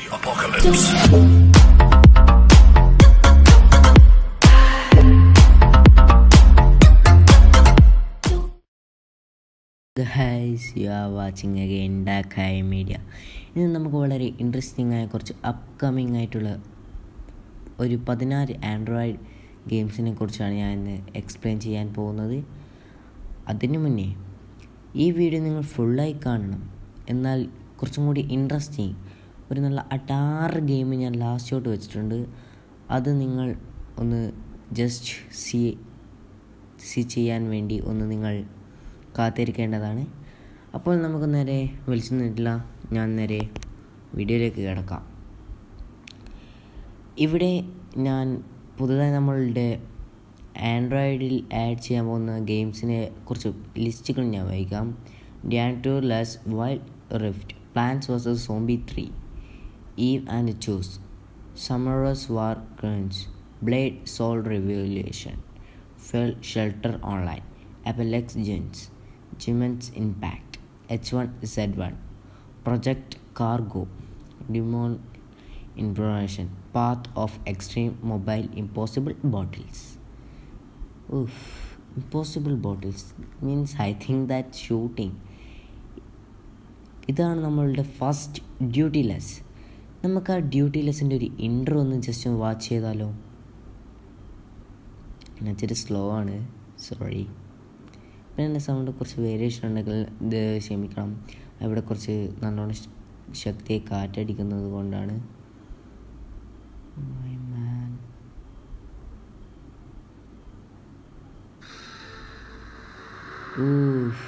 apocalypse. Guys you are watching again ഡാക്കായ media ഇന്ന് നമുക്ക് വളരെ ഇൻട്രസ്റ്റിംഗ് ആയ കുറച്ച് അപ്കമിങ് ആയിട്ടുള്ള ഒരു പതിനാറ് ആൻഡ്രോയിഡ് ഗെയിംസിനെ കുറിച്ചാണ് ഞാൻ ഇന്ന് എക്സ്പ്ലെയിൻ ചെയ്യാൻ പോകുന്നത് അതിനു മുന്നേ ഈ വീഡിയോ നിങ്ങൾ ഫുള്ളായി കാണണം എന്നാൽ കുറച്ചും കൂടി ഇൻട്രസ്റ്റിംഗ് ഒരു നല്ല അടാറ് ഗെയിം ഞാൻ ലാസ്റ്റോട്ട് വെച്ചിട്ടുണ്ട് അത് നിങ്ങൾ ഒന്ന് ജസ്റ്റ് സി സി ചെയ്യാൻ വേണ്ടി ഒന്ന് നിങ്ങൾ കാത്തിരിക്കേണ്ടതാണ് അപ്പോൾ നമുക്ക് നേരെ വിളിച്ചു നിന്നിട്ടില്ല ഞാൻ നേരെ വീഡിയോയിലേക്ക് കിടക്കാം ഇവിടെ ഞാൻ പുതുതായി നമ്മളുടെ ആൻഡ്രോയിഡിൽ ആഡ് ചെയ്യാൻ പോകുന്ന ഗെയിംസിനെ കുറിച്ച് ലിസ്റ്റുകൾ ഞാൻ വായിക്കാം ഡ്യാൻ to less wild rift plans versus zombie three eve and choose സമറസ് war crowns blade soul revelation fell shelter online apex legends ജിമെൻസ് impact H one Z one project cargo demon information path of extreme mobile impossible bottles ഉഫ് impossible bottles means I think that shooting ഇതാണ് നമ്മളുടെ first duty less നമുക്ക് ആ duty ലെസ്സിൻ്റെ ഒരു intro ഒന്ന് just ഒന്ന് watch ചെയ്താലോ എന്നുവെച്ചിട്ട് സ്ലോ ആണ് സോറി പിന്നെ എൻ്റെ സൗണ്ട് കുറച്ച് വേരിയേഷൻ ഉണ്ടെങ്കിൽ ഇത് ക്ഷമിക്കണം ഇവിടെ കുറച്ച് നല്ലോണം ശ- ശക്തിയായി കാറ്റടിക്കുന്നത് കൊണ്ടാണ് My man. Oof.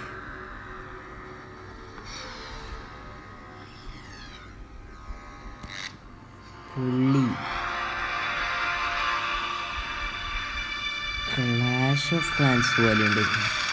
പുള്ളി ക്ലാഷ് ഓഫ് ക്ലാൻസ് പോലെയുണ്ട്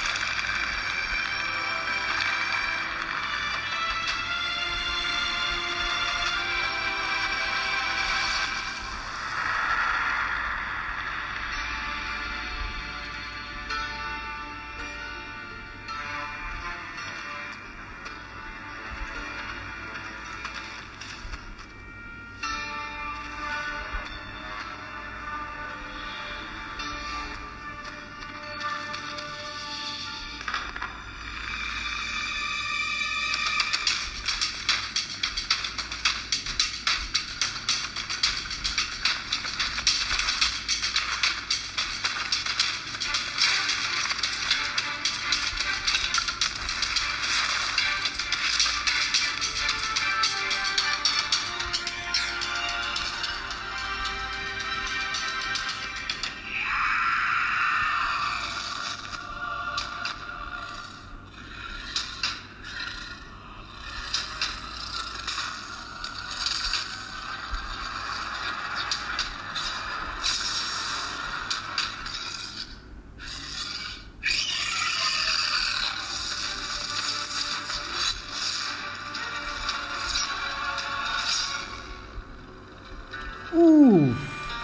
Oof.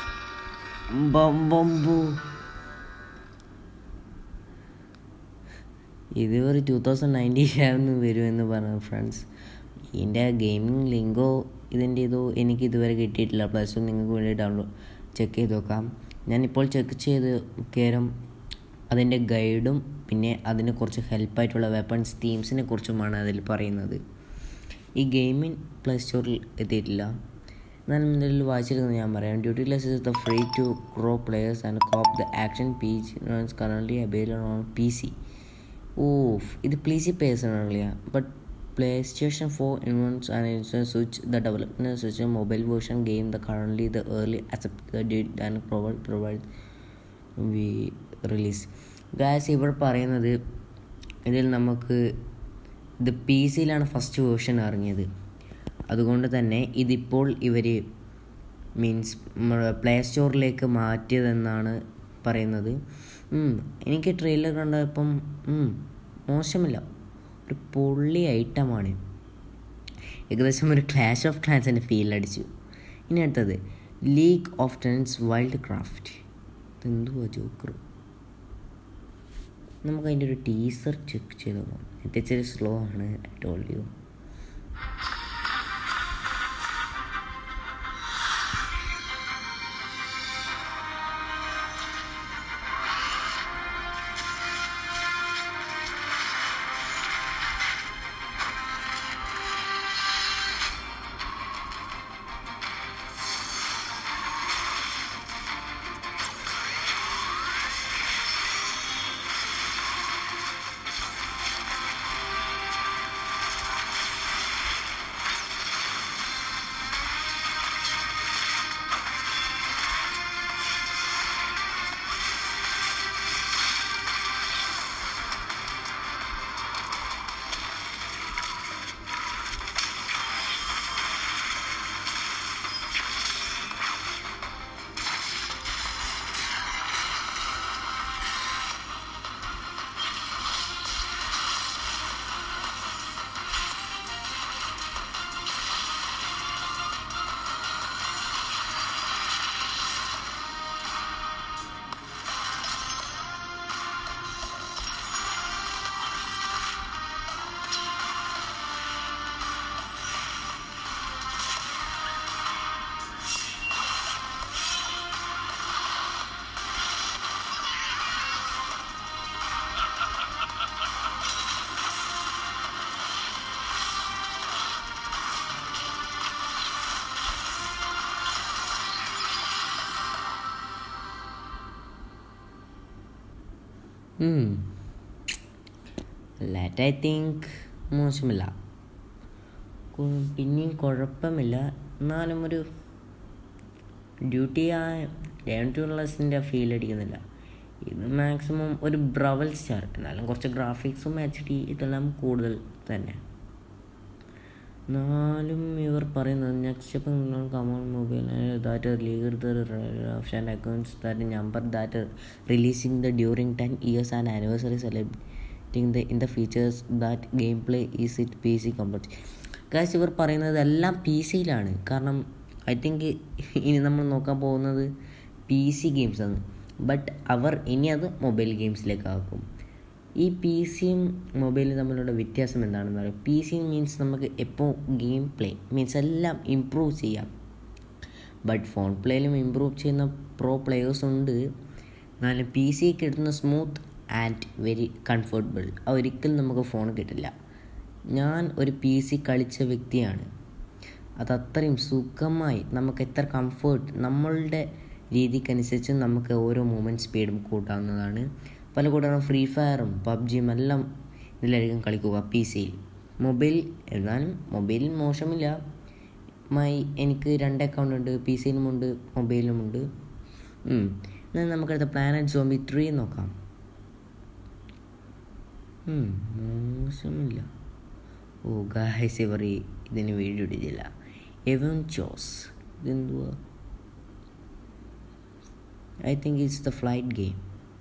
ബംബംബു ഇത് ഒരു ടൂ തൗസൻഡ് നയൻറ്റീൻ ലെവന് വരുമെന്ന് പറഞ്ഞു ഫ്രണ്ട്സ് ഇതിൻ്റെ ഗെയിമിംഗ് ലിങ്കോ ഇതിൻ്റെ ഇതോ എനിക്ക് ഇതുവരെ കിട്ടിയിട്ടില്ല പ്ലസ് നിങ്ങൾക്ക് വേണ്ടി ഡൗൺലോഡ് ചെക്ക് ചെയ്ത് നോക്കാം ഞാനിപ്പോൾ ചെക്ക് ചെയ്ത് കയറും അതിൻ്റെ ഗൈഡും പിന്നെ അതിന് കുറച്ച് ഹെൽപ്പായിട്ടുള്ള വെപ്പൺസ് തീംസിനെ കുറിച്ചുമാണ് അതിൽ പറയുന്നത് ഈ ഗെയിമിൻ പ്ലേ സ്റ്റോറിൽ എത്തിയിട്ടില്ല എന്നാലും ഇതിൽ വായിച്ചിരുന്നത് ഞാൻ പറയാം duty less is the free to crow players and cop the action peach runs currently available on P C of ഇത് P C personally but PlayStation four ഇൻവൻസ് and switch the development switch mobile version game the currently the early accept the date and provide provide we release guys ഇവിടെ പറയുന്നത് ഇതിൽ നമുക്ക് ഇത് P സിയിലാണ് first version ഇറങ്ങിയത് അതുകൊണ്ട് തന്നെ ഇതിപ്പോൾ ഇവർ മീൻസ് പ്ലേ സ്റ്റോറിലേക്ക് മാറ്റിയതെന്നാണ് പറയുന്നത് ഉം, എനിക്ക് ട്രെയിലർ കണ്ടപ്പം ഉം, മോശമില്ല ഒരു പൊള്ളി ഐറ്റമാണ് ഏകദേശം ഒരു ക്ലാഷ് ഓഫ് ക്ലാൻസിൻ്റെ ഫീൽ അടിച്ചു ഇനി അടുത്തത് league of tens wild craft ഇതെന്തുവാ ജോക്കർ നമുക്ക് അതിൻ്റെ ഒരു ടീസർ ചെക്ക് ചെയ്ത് നോക്കാം നെറ്റ് ഇച്ചിരി സ്ലോ ആണ് ടോൾഡ് യു ലാറ്റ് ഐ തിങ്ക് മോശമില്ല കു- പിന്നെയും കുഴപ്പമില്ല എന്നാലും ഒരു ഡ്യൂട്ടി ആ ഡേൺ ടു പ്ലസിൻ്റെ ഫീൽ അടിക്കുന്നില്ല ഇത് മാക്സിമം ഒരു ബ്രവൽ സ്റ്റാർ എന്നാലും കുറച്ച് ഗ്രാഫിക്സും എച്ച് ഡി ഇതെല്ലാം കൂടുതൽ തന്നെ എന്നാലും ഇവർ പറയുന്നത് next come on mobile that leaguer the option accounts that number that releasing the during ten years and anniversary celebrating the in the features that game play is it P C compat കാശ് ഇവർ പറയുന്നത് എല്ലാം P സിയിലാണ് കാരണം I think ഇനി നമ്മൾ നോക്കാൻ പോകുന്നത് P C ഗെയിംസാണ് ബട്ട് അവർ ഇനി അത് മൊബൈൽ ഗെയിംസിലേക്ക് ആക്കും ഈ പി സിയും മൊബൈലും തമ്മിലുള്ള വ്യത്യാസം എന്താണെന്ന് പറയാം പി സി മീൻസ് നമുക്ക് എപ്പോൾ ഗെയിം പ്ലേ മീൻസ് എല്ലാം ഇമ്പ്രൂവ് ചെയ്യാം ബട്ട് ഫോൺ പ്ലേയിലും ഇമ്പ്രൂവ് ചെയ്യുന്ന പ്രോ പ്ലേയേഴ്സ് ഉണ്ട് എന്നാലും പി സി കിട്ടുന്ന സ്മൂത്ത് ആൻഡ് വെരി കംഫർട്ടബിൾ ഒരിക്കലും നമുക്ക് ഫോൺ കിട്ടില്ല ഞാൻ ഒരു പി സി കളിച്ച വ്യക്തിയാണ് അത് അത്രയും സുഖമായി നമുക്ക് എത്ര കംഫേർട്ട് നമ്മളുടെ രീതിക്കനുസരിച്ച് നമുക്ക് ഓരോ മൂമെൻറ്റ് സ്പീഡും കൂട്ടാവുന്നതാണ് പല കൂട്ടം ഫ്രീ ഫയറും പബ്ജിയും എല്ലാം ഇതിലായിരിക്കും കളിക്കുക പി സിയിൽ മൊബൈൽ എന്നാലും മൊബൈലിൽ മോശമില്ല മൈ എനിക്ക് രണ്ട് അക്കൗണ്ട് ഉണ്ട് പി സിയിലുമുണ്ട് മൊബൈലിലുമുണ്ട് ഉം. എന്നാൽ നമുക്കടുത്ത പ്ലാനറ്റ് സോംബി ത്രീ നോക്കാം ഉം, മോശമില്ല ഓ ഗായ്സ് ഇവർ ഈ ഇതിന് വീഡിയോ ഇടിച്ചില്ല എവൻ ചോസ് ഇതെന്തുവാ I think it's the flight game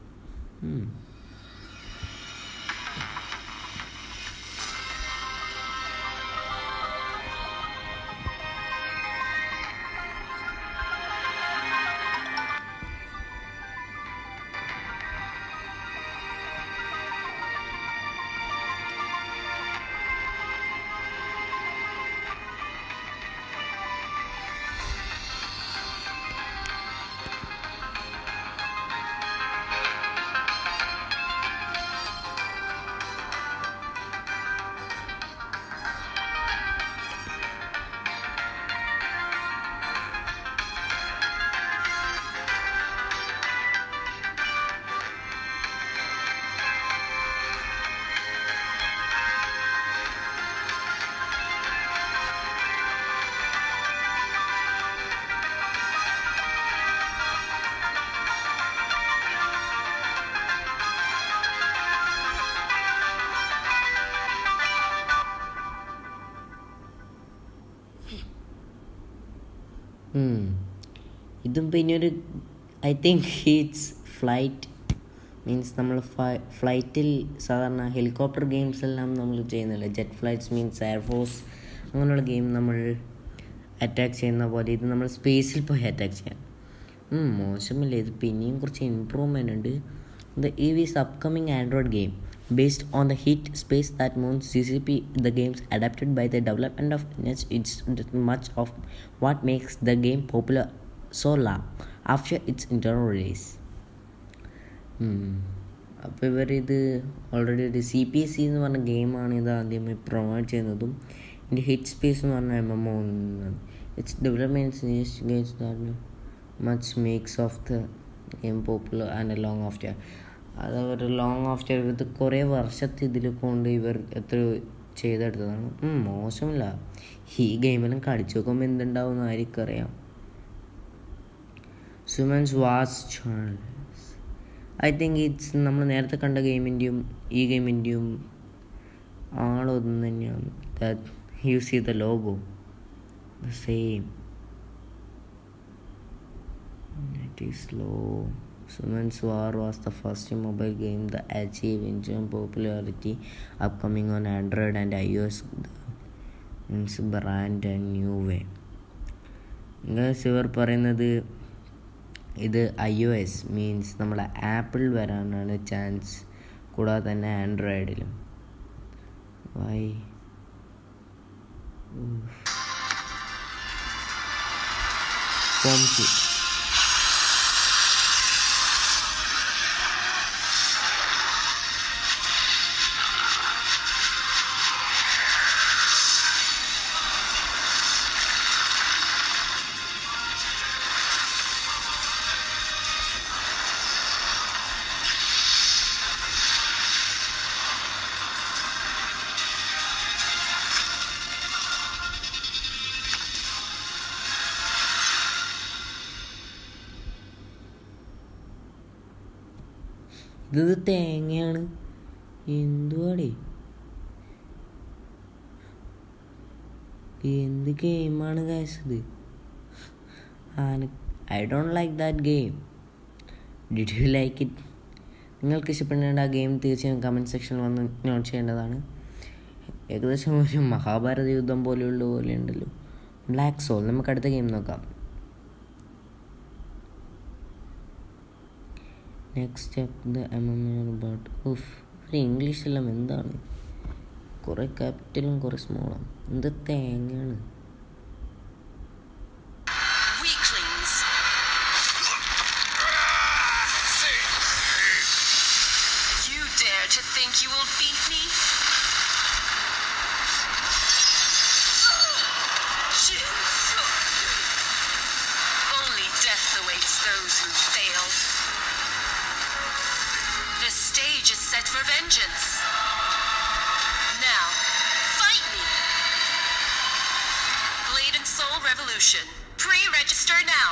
ഇതും പിന്നെ ഒരു I think it's flight means നമ്മൾ ഫ്ലൈറ്റിൽ സാധാരണ ഹെലികോപ്റ്റർ ഗെയിംസ് എല്ലാം നമ്മൾ ചെയ്യുന്നില്ല ജെറ്റ് ഫ്ലൈറ്റ്സ് മീൻസ് എയർഫോഴ്സ് അങ്ങനെയുള്ള ഗെയിം നമ്മൾ അറ്റാക്ക് ചെയ്യുന്ന പോലെ ഇത് നമ്മൾ സ്പേസിൽ പോയി അറ്റാക്ക് ചെയ്യാം ഉം, മോശമില്ല ഇത് പിന്നെയും കുറച്ച് ഇമ്പ്രൂവ്മെൻ്റ് ഉണ്ട് ദ ഇ is upcoming Android game based on the hit space that months C C P the games adapted by the development of nets it's much of what makes the game popular so ലാ after its internal release അപ്പോൾ ഇവർ ഇത് already ഒരു C P S C എന്ന് പറഞ്ഞ ഗെയിമാണ് ഇത് ആദ്യമായി പ്രൊവൈഡ് ചെയ്യുന്നതും ഇതിൻ്റെ ഹിറ്റ് സ്പേസ് എന്ന് പറഞ്ഞ M M O it's developments games much makes of the game popular and long after അത് അവർ ലോങ് ആഫ്റ്റർ ഇത് കുറേ വർഷത്തെ ഇതിൽ കൊണ്ട് ഇവർ എത്ര ചെയ്തെടുത്തതാണ് ഉം, മോശമില്ല ഈ ഗെയിമെല്ലാം കളിച്ചു നോക്കുമ്പോൾ എന്തുണ്ടാവും എന്ന് ആർക്കറിയാം Suman's was channels I think it's നമ്മൾ നേരത്തെ കണ്ട ഗെയിമിൻ്റെയും ഈ ഗെയിമിൻ്റെയും ആളൊന്നും തന്നെയാണ് ദാറ്റ് യൂസ് ചെയ്ത logo the same it is low Suman's War was the first mobile game that achieved instant popularity, upcoming on Android and iOS. Means brand and new way. Guys ഇവർ പറയുന്നത് ഇത് ഐ ഒ എസ് മീൻസ് നമ്മുടെ Apple വരാനാണ് chance കൂടാതെ തന്നെ ആൻഡ്രോയിഡിലും Y home kit ഇത് തേങ്ങയാണ് എന്തുവാടേ എന്ത് ഗെയിമാണ് ഗൈസ് ഇത് I don't like that game did you like it നിങ്ങൾക്ക് ഇഷ്ടപ്പെടേണ്ട ആ ഗെയിം തീർച്ചയായും കമൻറ്റ് സെക്ഷനിൽ വന്ന് നോട്ട് ചെയ്യേണ്ടതാണ് ഏകദേശം ഒരു മഹാഭാരത യുദ്ധം പോലെയുള്ള പോലെ ഉണ്ടല്ലോ ബ്ലാക്ക് സോൾ നമുക്ക് അടുത്ത ഗെയിം നോക്കാം next step the M M but ഉഫ് ഒരു ഇംഗ്ലീഷെല്ലാം എന്താണ് കുറേ ക്യാപിറ്റലും കുറേ സ്മോളും എന്ത് തേങ്ങയാണ് Weaklings. You dare to think you will beat me? Only death awaits those who fail. The stage is set for vengeance. Now, fight me! Blade and Soul Revolution. Pre-register now.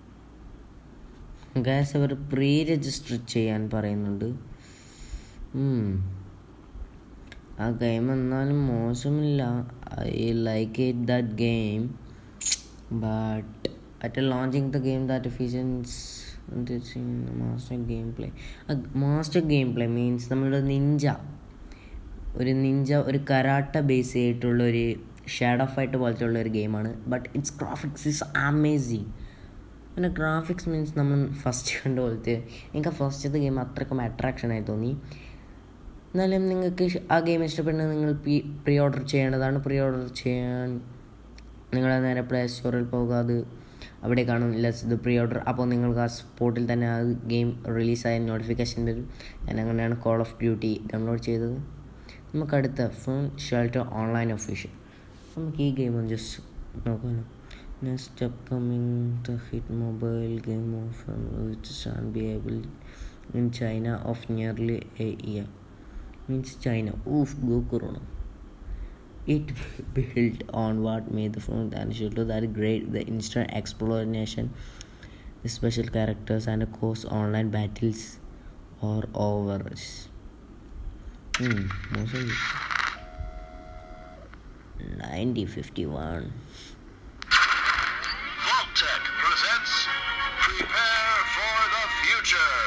Guys അവർ pre register ചെയ്യാൻ പറയുന്നുണ്ട് ഉം. ആ game എന്നാലും മോശമില്ല I like it that game but at launching the game that features master game play master game play means നമ്മളുടെ ninja ഒരു ninja ഒരു കരാട്ട ബേസ് ചെയ്തിട്ടുള്ള ഒരു ഷാഡോ ഫൈറ്റ് പോലത്തെ ഉള്ള ഒരു ഗെയിമാണ് but it's graphics is amazing പിന്നെ ഗ്രാഫിക്സ് മീൻസ് നമ്മൾ ഫസ്റ്റ് കണ്ട പോലത്തെ എനിക്ക് ഫസ്റ്റത്തെ ഗെയിം അത്രക്കും അട്രാക്ഷനായി തോന്നി എന്നാലും നിങ്ങൾക്ക് ഇഷ്- ആ ഗെയിം ഇഷ്ടപ്പെടുന്നത് നിങ്ങൾ പി പ്രീ ഓർഡർ ചെയ്യേണ്ടതാണ് പ്രീ ഓർഡർ ചെയ്യാൻ നിങ്ങൾ നേരെ പ്ലേ സ്റ്റോറിൽ പോകുക അത് അവിടെ കാണും ലെസ് ഇത് പ്രീ ഓർഡർ അപ്പോൾ നിങ്ങൾക്ക് ആ സ്പോട്ടിൽ തന്നെ ആ ഗെയിം റിലീസായ നോട്ടിഫിക്കേഷൻ വരും ഞാൻ അങ്ങനെയാണ് കോൾ ഓഫ് ഡ്യൂട്ടി ഡൗൺലോഡ് ചെയ്തത് നമുക്ക് അടുത്ത ഫോൺ ഷെൽട്ടർ ഓൺലൈൻ ഒഫീഷ്യൽ നമുക്ക് ഈ ഗെയിം ഒന്ന് ജസ്റ്റ് നോക്കാമല്ലോ next upcoming the hit mobile game of which shall be able in China of nearly a year means China ഊഫ് go corona it built on what made the phone and to that great the instant exploration the special characters and of course online battles or over hmm mostly 9051 Vault-Tec presents Prepare for the Future.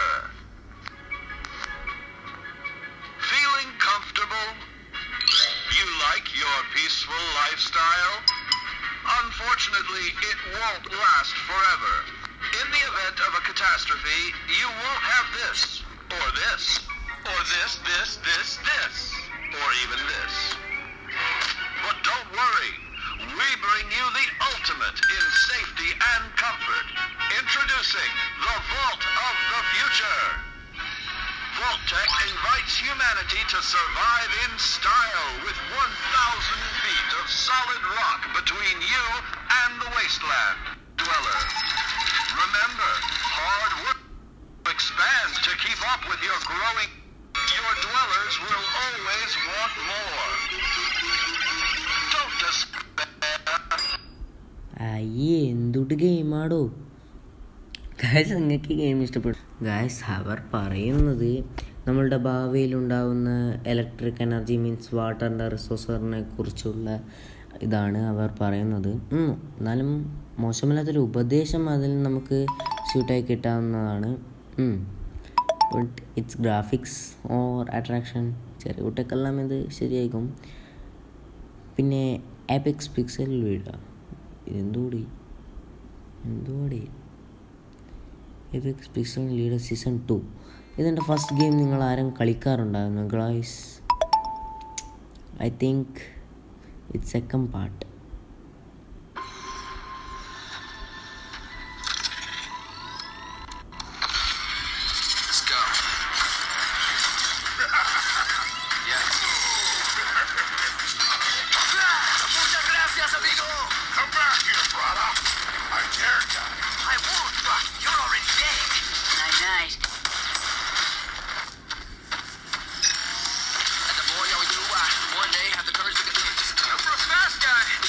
Feeling comfortable? You like your peaceful lifestyle? Unfortunately, it won't last forever. In the event of a catastrophe, you won't have this, or this, or this, this, this, this, or even this. But don't worry. We bring you the ultimate in safety and comfort. Introducing the Vault of the Future. Vault-Tec invites humanity to survive in style with 1,000 feet of solid rock between you and the wasteland dweller. Remember, hard work expands to keep up with your growing. Your dwellers will always want more. Don't despair. അയ്യേ എന്തുട്ട് ഗെയിമാടോ guys നിങ്ങൾക്ക് ഈ game ഇഷ്ടപ്പെടും guys അവർ പറയുന്നത് നമ്മളുടെ ഭാവിയിലുണ്ടാവുന്ന electric energy means വാട്ടറിൻ്റെ റിസോഴ്സിനെ കുറിച്ചുള്ള ഇതാണ് അവർ പറയുന്നത് ഉം, എന്നാലും മോശമില്ലാത്തൊരു ഉപദേശം അതിൽ നമുക്ക് സ്യൂട്ടായി കിട്ടാവുന്നതാണ് but it's graphics or attraction ചെറിയ കുട്ടികൾക്കെല്ലാം ഇത് ശരിയായിരിക്കും പിന്നെ ആപ്പിക്സ് പിക്സൽ വീഴ ഇതെന്തോടി എന്തോടി epics pixel leader season two ഇതെൻ്റെ ഫസ്റ്റ് ഗെയിം നിങ്ങൾ ആരും കളിക്കാറുണ്ടായിരുന്നു guys I think it's second part Let's go. yeah. Muchas gracias, amigo. Come back here, brother. I dare die. I won't, but you're already dead. Night night. And the more you do, uh, one day have the courage to get You're a fast guy.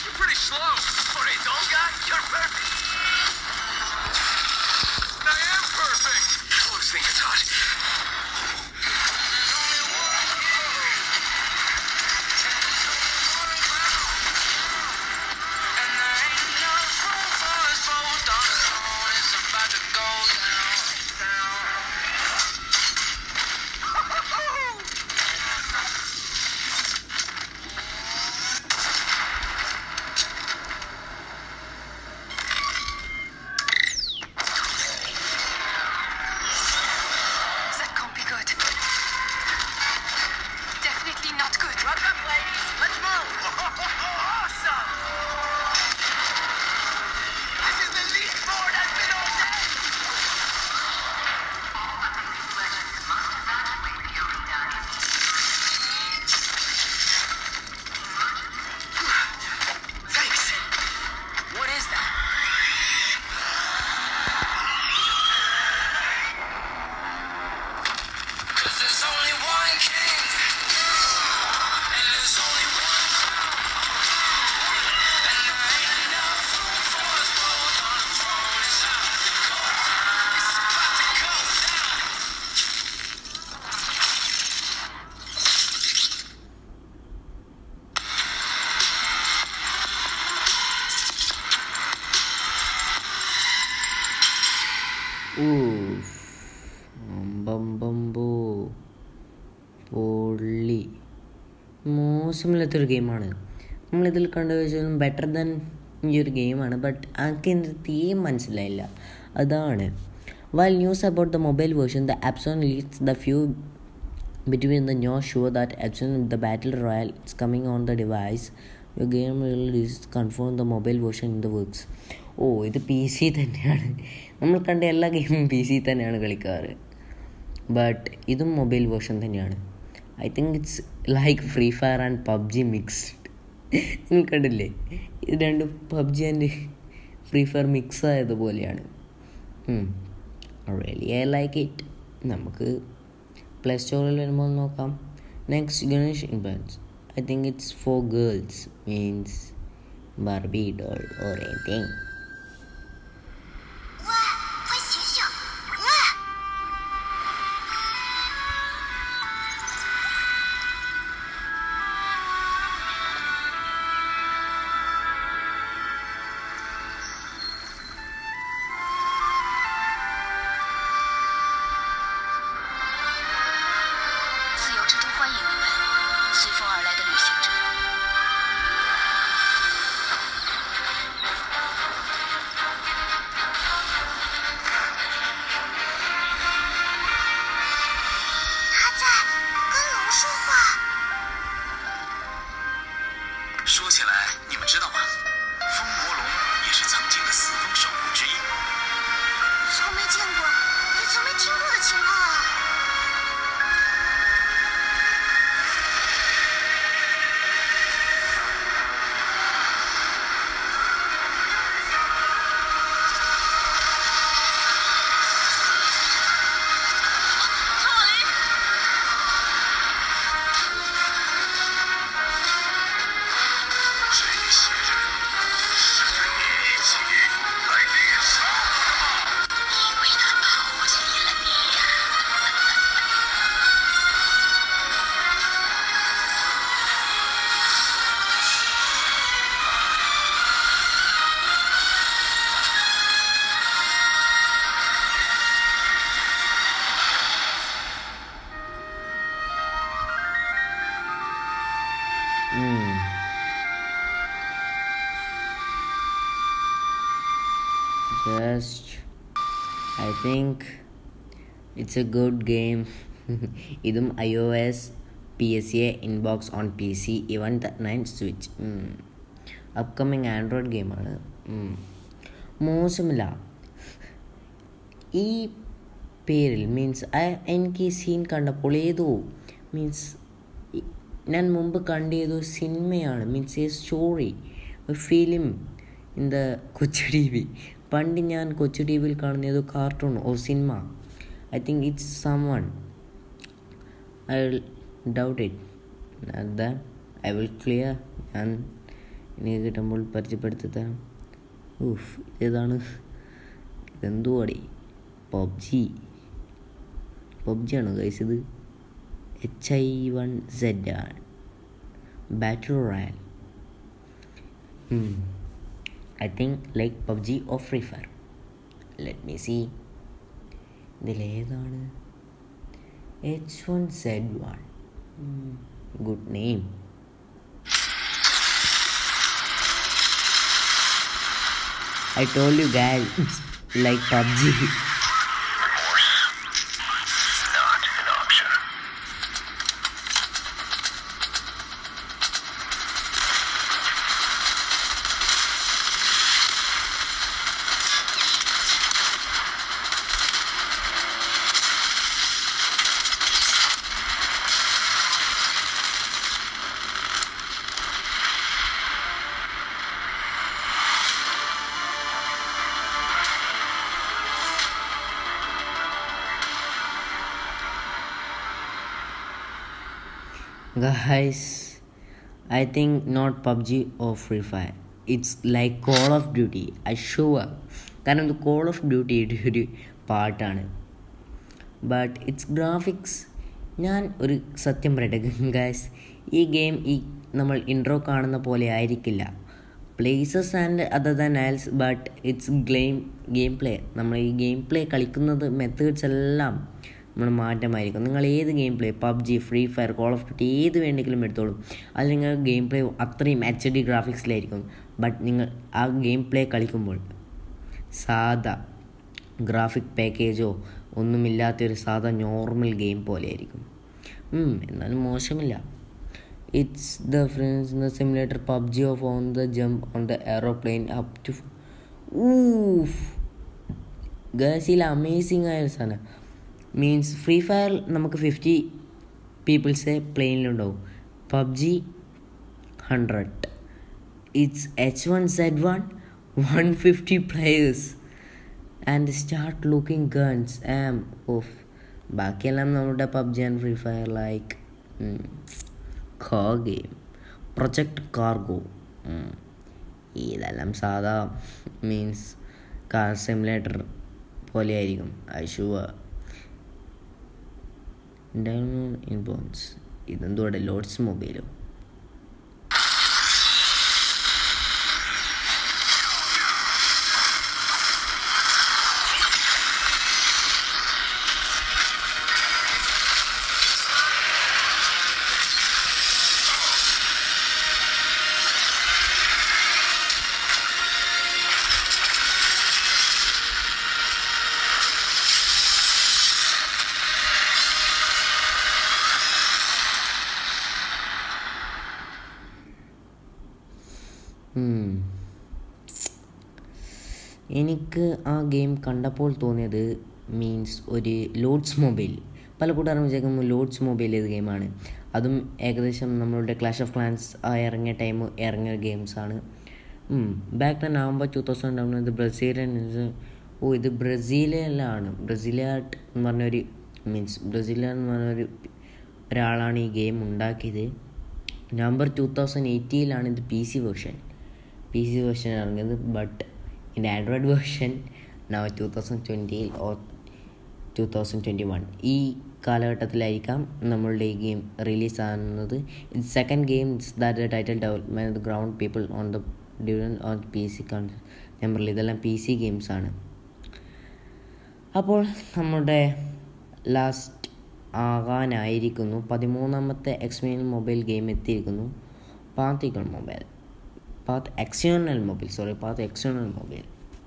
ഊഫ്. അമ്പമ്പമ്പോ പൊള്ളി മോശമില്ലാത്തൊരു ഗെയിമാണ് നമ്മളിതിൽ കണ്ടുവച്ചാലും better than ഈ ഒരു ഗെയിമാണ് but എനിക്ക് എൻ്റെ തീയും മനസ്സിലായില്ല അതാണ് while news about the mobile version the ആപ്സോൺ leads the few between the news sure that Epson the battle royale is coming on the device your game will is confirm the mobile version in the works ഓ ഇത് P C തന്നെയാണ് നമ്മൾ കണ്ട എല്ലാ ഗെയിമും P C തന്നെയാണ് കളിക്കാറ് but ഇതും മൊബൈൽ വേർഷൻ തന്നെയാണ് I think it's like Free Fire and PUBG mixed നിങ്ങൾ കണ്ടില്ലേ ഇത് രണ്ടും PUBG and Free Fire mix ആയതുപോലെയാണ് റിയലി ഐ ലൈക്ക് ഇറ്റ് നമുക്ക് പ്ലേ സ്റ്റോറിൽ വരുമ്പോൾ നോക്കാം next Genshin influence I think it's for girls means Barbie doll or anything 喂，快醒醒！喂， 自由之都欢迎你们，随风而来的旅行者。 他在跟龙说话。 说起来，你们知道吗？风魔龙也是曾经的四风守护之一。 从没见过，也从没听过的情况啊！ 这些人是跟你一起来猎杀的吗？ 因为他抛弃了你呀、 just I think it's a good game ഇതും I O S P S A inbox on P C even nine switch upcoming Android ഗെയിമാണ് മോശമില്ല ഈ പേരിൽ means എനിക്ക് ഈ scene കണ്ടപ്പോൾ ഏതോ means ഞാൻ മുമ്പ് കണ്ട ഏതോ സിനിമയാണ് means a story film in the Kochu T V പണ്ട് ഞാൻ കൊച്ചു ടി വിയിൽ കാണുന്ന ഏതോ കാർട്ടൂൺ ഓ സിനിമ I think it's someone I will doubt it the I will clear ഞാൻ എനിക്ക് കിട്ടുമ്പോൾ പരിചയപ്പെടുത്തി തരാം ഊഫ് ഇതേതാണ് ഇതെന്തുവാടി പബ്ജി പബ്ജി ആണോ ഗൈസ് ഇത് എച്ച് ഐ വൺ സെഡ് ആണ് battle royale I think like PUBG of Free Fire let me see ഇതിലേതാണ് H one Z one good name I told you guys, it's like PUBG. Not an option. Guys, I think not PUBG or Free Fire. It's like Call of Duty. I sure. കാരണം ഇത് call of ഡ്യൂട്ടിയുടെ ഒരു പാട്ടാണ് but it's graphics ഞാൻ ഒരു സത്യം പറയട്ടെ guys ഈ game ഈ നമ്മൾ ഇൻട്രോ കാണുന്ന പോലെ ആയിരിക്കില്ല places and other than else but it's game game play നമ്മൾ ഈ ഗെയിം പ്ലേ കളിക്കുന്നത് മെത്തേഡ്സ് എല്ലാം നമ്മൾ മാറ്റമായിരിക്കും നിങ്ങൾ ഏത് game play PUBG Free Fire Call of Duty ഏത് വേണ്ടെങ്കിലും എടുത്തോളൂ അത് നിങ്ങൾ ഗെയിം പ്ലേ അത്രയും എച്ച് ഡി ഗ്രാഫിക്സിലായിരിക്കും ബട്ട് നിങ്ങൾ ആ ഗെയിം പ്ലേ കളിക്കുമ്പോൾ സാധാ ഗ്രാഫിക് പാക്കേജോ ഒന്നുമില്ലാത്തൊരു സാധാ നോർമൽ ഗെയിം പോലെ ആയിരിക്കും ഉം, എന്നാലും മോശമില്ല it's the friends in the simulator PUBG of on the jump on the aeroplane up to ഊഫ് ഗേഴ്സിൽ അമേസിങ് ആയ ഒരു സാധനം മീൻസ് ഫ്രീ ഫയർ നമുക്ക് ഫിഫ്റ്റി പീപ്പിൾസേ പ്ലെയിനിലുണ്ടാവും PUBG hundred it's H one Z one one fifty players and start looking guns arm of ബാക്കിയെല്ലാം നമ്മുടെ PUBG and Free Fire like കാ ഗെയിം പ്രൊജക്ട് കാർഗോ ഇതെല്ലാം സാധാ മീൻസ് കാർ സിമുലേറ്റർ പോലെ ആയിരിക്കും ഐഷുവ ഇൻ ബോൺസ് ഇതെന്തോടെ ലോഡ്സ് മൊബൈലോ ഉം. എനിക്ക് ആ ഗെയിം കണ്ടപ്പോൾ തോന്നിയത് മീൻസ് ഒരു ലോഡ്സ് മൊബൈൽ പല കൂട്ടുകാരും വിചാരിക്കുമ്പോൾ ലോഡ്സ് മൊബൈൽ ഏത് ഗെയിമാണ് അതും ഏകദേശം നമ്മളുടെ ക്ലാഷ് ഓഫ് ക്ലാൻസ് ഇറങ്ങിയ ടൈം ഇറങ്ങിയ ഗെയിംസാണ് back the November two thousand eleven ഇത് ബ്രസീലിയൻ ഓ ഇത് ബ്രസീലിലാണ് ബ്രസീലിയാട്ട് എന്ന് പറഞ്ഞൊരു മീൻസ് ബ്രസീലിയ എന്ന് പറഞ്ഞൊരു ഒരാളാണ് ഈ ഗെയിം ഉണ്ടാക്കിയത് നവംബർ ടു തൗസൻഡ് എയ്റ്റിയിലാണ് ഇത് P C version P C version ഇറങ്ങിയത് ബട്ട് ഇതിൻ്റെ ആൻഡ്രോയിഡ് വേർഷൻ നവ ടു തൗസൻഡ് ട്വൻറ്റിയിൽ or two thousand twenty one ഈ കാലഘട്ടത്തിലായിരിക്കാം നമ്മളുടെ ഈ ഗെയിം റിലീസ് ആകുന്നത് ഇത് second game it's that title development ground people on the ഡിവൻ ഓൺ പി സി നമ്പറിൽ ഇതെല്ലാം പി സി ഗെയിംസാണ് അപ്പോൾ നമ്മുടെ ലാസ്റ്റ് ആകാനായിരിക്കുന്നു പതിമൂന്നാമത്തെ എക്സ്പീരിയൻ മൊബൈൽ ഗെയിം എത്തിയിരിക്കുന്നു പാത്തിക്കൽ mobile path external mobile sorry path external mobile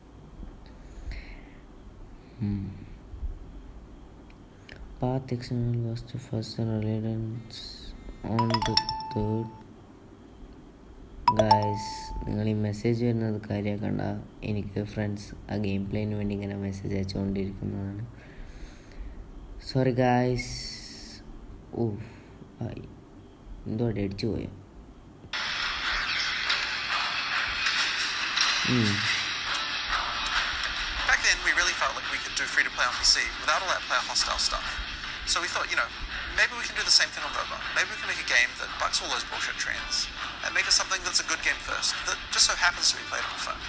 path external was the first reliance on the third guys നിങ്ങൾ ഈ മെസ്സേജ് വരുന്നത് കാര്യമാക്കണ്ട എനിക്ക് ഫ്രണ്ട്സ് ആ ഗെയിം പ്ലേന് വേണ്ടി ഇങ്ങനെ മെസ്സേജ് അയച്ചുകൊണ്ടിരിക്കുന്നതാണ് സോറി ഗായ്സ് ഓ ആയി എന്തോ അടിച്ചു പോയോ ഉം. Back then, we really felt like we could do free to play on PC without all that player hostile stuff. So we thought, you know, maybe we can do the same thing on mobile. Maybe we can make a game that bucks all those bullshit trends and make it something that's a good game first, that just so happens to be played on the phone.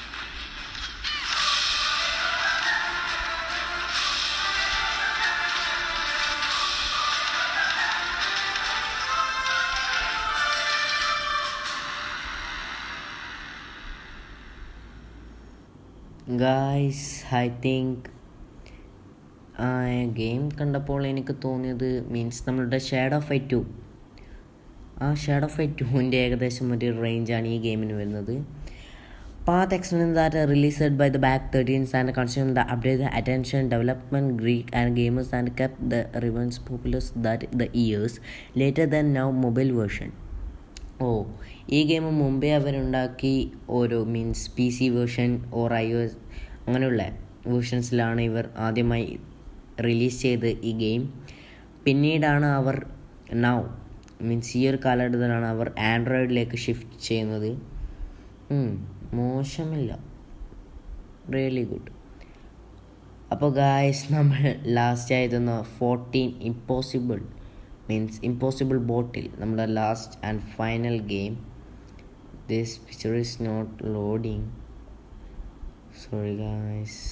Guys I think game കണ്ടപ്പോൾ എനിക്ക് തോന്നിയത് means നമ്മളുടെ ഷാഡ് of I to ആ ഷാഡ് of I ടുവിൻ്റെ ഏകദേശം ഒരു റേഞ്ചാണ് ഈ ഗെയിമിന് വരുന്നത് path expense that released by the back thirteens and consume the update attention development Greek and gamers and keep the revenues populous that the years later than now mobile version ഓ ഈ game മുമ്പേ അവരുണ്ടാക്കി ഓരോ means P C version or I S അങ്ങനെയുള്ള വേർഷൻസിലാണ് ഇവർ ആദ്യമായി release ചെയ്ത് ഈ ഗെയിം പിന്നീടാണ് അവർ നൗ മീൻസ് ഈ ഒരു കാലഘട്ടത്തിലാണ് അവർ ആൻഡ്രോയിഡിലേക്ക് ഷിഫ്റ്റ് ചെയ്യുന്നത് ഉം, മോശമില്ല റിയലി ഗുഡ് അപ്പോൾ ഗായ്സ് നമ്മൾ ലാസ്റ്റ് ആയിരുന്ന fourteen impossible means impossible bottle നമ്മുടെ last and final game this picture is not loading sorry guys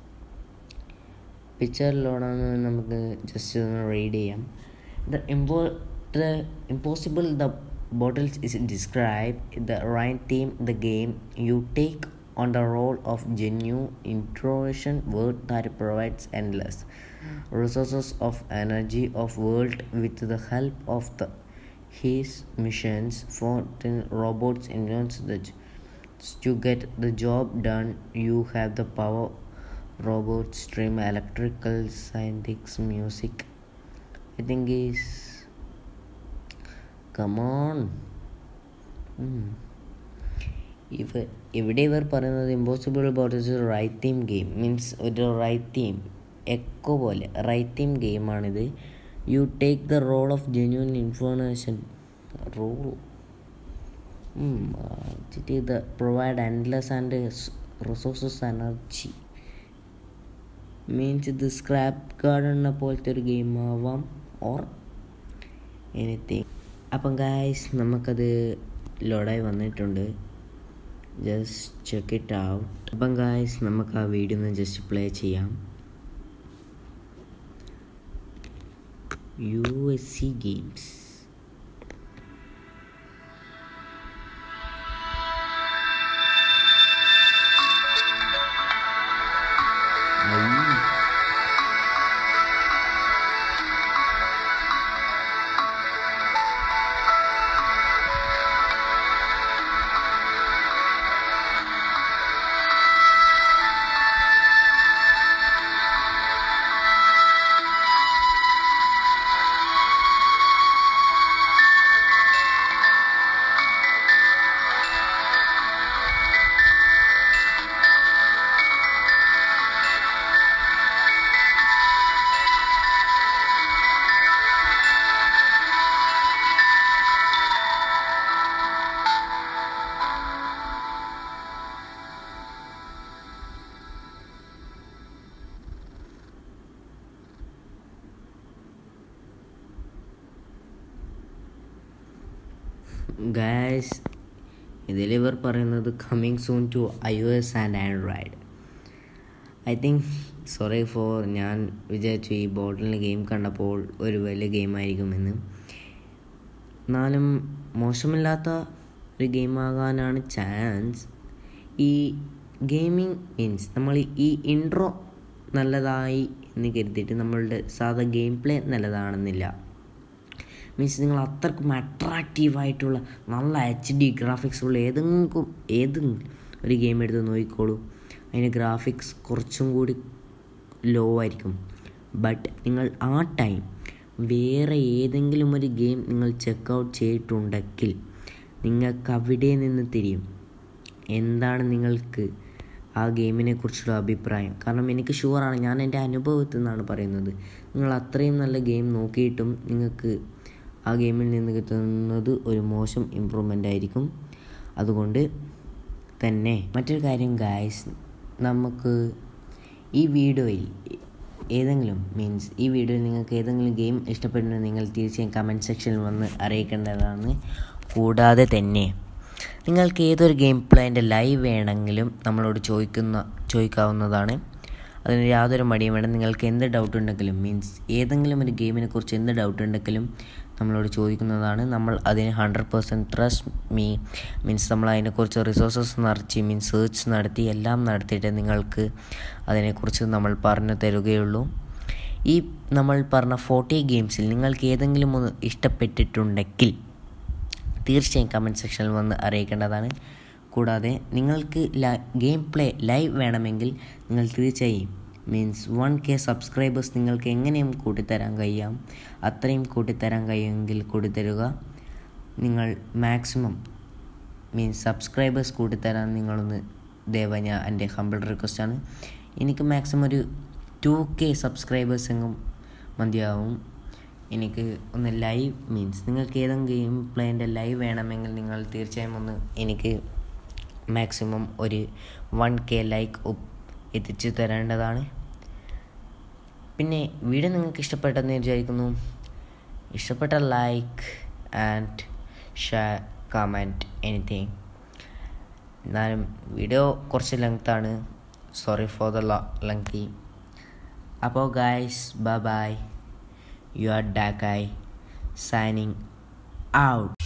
picture ലോഡാണ് നമുക്ക് ജസ്റ്റ് ഒന്ന് റീഡ് ചെയ്യാം ദ ഇമ്പോ the impossible the bottles is describe the right team the game you take on the role of genuine introversion word that provides endless resources of energy of world with the help of the his missions for the robots invents the to get the job done you have the power robots stream electrical scientific music i think is come on ഉം. ഇവ ഇവിടെ ഇവർ പറയുന്നത് impossible bots right team game means ഒരു right team echo പോലെ right team ഗെയിമാണിത് you take the role of genuine information role ഇത് provide endless and resources energy means ഇത് സ്ക്രാപ്പ് ഗാർഡനെ പോലത്തെ ഒരു ഗെയിം ആവാം ഓർ എനിത്തിങ് അപ്പം ഗായ്സ് നമുക്കത് ലോഡായി വന്നിട്ടുണ്ട് ജസ്റ്റ് ചെക്ക് ഇറ്റ് ഔട്ട് അപ്പം ഗായ്സ് നമുക്ക് ആ വീഡിയോ ഒന്ന് ജസ്റ്റ് പ്ലേ ചെയ്യാം U S C games guys ഇതിൽ ഇവർ പറയുന്നത് coming soon to I O S and Android I think sorry for ഞാൻ വിചാരിച്ചു ഈ ബോട്ടിലിന് ഗെയിം കണ്ടപ്പോൾ ഒരു വലിയ ഗെയിമായിരിക്കുമെന്ന് എന്നാലും മോശമില്ലാത്ത ഒരു ഗെയിമാകാനാണ് ചാൻസ് ഈ ഗെയിമിംഗ് മീൻസ് നമ്മൾ ഈ ഇൻട്രോ നല്ലതായി എന്ന് കരുതിയിട്ട് നമ്മളുടെ സാധാ ഗെയിം പ്ലേ നല്ലതാണെന്നില്ല മീൻസ് നിങ്ങൾ അത്രക്കും അട്രാക്റ്റീവായിട്ടുള്ള നല്ല എച്ച് ഡി ഗ്രാഫിക്സ് ഉള്ള ഏതെങ്കിലും ഏതെങ്കിലും ഒരു ഗെയിം എടുത്ത് നോക്കിക്കോളൂ അതിന് ഗ്രാഫിക്സ് കുറച്ചും കൂടി ലോ ആയിരിക്കും ബട്ട് നിങ്ങൾ ആ ടൈം വേറെ ഏതെങ്കിലും ഒരു ഗെയിം നിങ്ങൾ ചെക്ക് ഔട്ട് ചെയ്തിട്ടുണ്ടെങ്കിൽ നിങ്ങൾക്ക് അവിടെ നിന്ന് തിരിയും എന്താണ് നിങ്ങൾക്ക് ആ ഗെയിമിനെ കുറിച്ചുള്ള അഭിപ്രായം കാരണം എനിക്ക് ഷുവറാണ് ഞാൻ എൻ്റെ അനുഭവത്തിൽ നിന്നാണ് പറയുന്നത് നിങ്ങൾ അത്രയും നല്ല ഗെയിം നോക്കിയിട്ടും നിങ്ങൾക്ക് ആ ഗെയിമിൽ നിന്ന് കിട്ടുന്നത് ഒരു മോശം ഇമ്പ്രൂവ്മെൻ്റ് ആയിരിക്കും അതുകൊണ്ട് തന്നെ മറ്റൊരു കാര്യം ഗായ്സ് നമുക്ക് ഈ വീഡിയോയിൽ ഏതെങ്കിലും മീൻസ് ഈ വീഡിയോയിൽ നിങ്ങൾക്ക് ഏതെങ്കിലും ഗെയിം ഇഷ്ടപ്പെടുന്നത് നിങ്ങൾ തീർച്ചയായും കമൻറ്റ് സെക്ഷനിൽ വന്ന് അറിയിക്കേണ്ടതാണ് കൂടാതെ തന്നെ നിങ്ങൾക്ക് ഏതൊരു ഗെയിം പ്ലേൻ്റെ ലൈവ് വേണമെങ്കിലും നമ്മളോട് ചോദിക്കുന്ന ചോദിക്കാവുന്നതാണ് അതിന് യാതൊരു മടിയും വേണം നിങ്ങൾക്ക് എന്ത് ഡൗട്ട് ഉണ്ടെങ്കിലും മീൻസ് ഏതെങ്കിലും ഒരു ഗെയിമിനെ കുറിച്ച് എന്ത് ഡൗട്ട് ഉണ്ടെങ്കിലും നമ്മളോട് ചോദിക്കുന്നതാണ് നമ്മൾ അതിന് hundred percent trust me means നമ്മൾ അതിനെക്കുറിച്ച് റിസോഴ്സസ് നിറച്ച് മീൻസ് സെർച്ച് നടത്തി എല്ലാം നടത്തിയിട്ട് നിങ്ങൾക്ക് അതിനെക്കുറിച്ച് നമ്മൾ പറഞ്ഞു തരുകയുള്ളൂ ഈ നമ്മൾ പറഞ്ഞ ഫോർട്ടി ഗെയിംസിൽ നിങ്ങൾക്ക് ഏതെങ്കിലും ഒന്ന് ഇഷ്ടപ്പെട്ടിട്ടുണ്ടെങ്കിൽ തീർച്ചയായും കമൻറ്റ് സെക്ഷനിൽ വന്ന് അറിയിക്കേണ്ടതാണ് കൂടാതെ നിങ്ങൾക്ക് ഗെയിം പ്ലേ ലൈവ് വേണമെങ്കിൽ നിങ്ങൾ തീർച്ചയായും മീൻസ് വൺ കെ സബ്സ്ക്രൈബേഴ്സ് നിങ്ങൾക്ക് എങ്ങനെയും കൂട്ടിത്തരാൻ കഴിയാം അത്രയും കൂട്ടിത്തരാൻ കഴിയുമെങ്കിൽ കൂട്ടിത്തരുക നിങ്ങൾ മാക്സിമം മീൻസ് സബ്സ്ക്രൈബേഴ്സ് കൂട്ടിത്തരാൻ നിങ്ങളൊന്ന് ദയവാ ഞാൻ എൻ്റെ ഹമ്പിൾ റിക്വസ്റ്റാണ് എനിക്ക് മാക്സിമം ഒരു ടു കെ സബ്സ്ക്രൈബേഴ്സ് എങ്ങും മതിയാവും എനിക്ക് ഒന്ന് ലൈവ് മീൻസ് നിങ്ങൾക്ക് ഏതെങ്കിലും ഗെയിം പ്ലേൻ്റെ ലൈവ് വേണമെങ്കിൽ നിങ്ങൾ തീർച്ചയായും ഒന്ന് എനിക്ക് മാക്സിമം ഒരു വൺ കെ ലൈക്ക് എത്തിച്ചു തരേണ്ടതാണ് പിന്നെ വീഡിയോ നിങ്ങൾക്ക് ഇഷ്ടപ്പെട്ടെന്ന് വിചാരിക്കുന്നു ഇഷ്ടപ്പെട്ട like and share comment anything എന്നാലും വീഡിയോ കുറച്ച് ലെങ്ത്താണ് സോറി ഫോർ ദ ലെങ്തി അപ്പോൾ guys bye bye you are ഡാക്കായ് signing out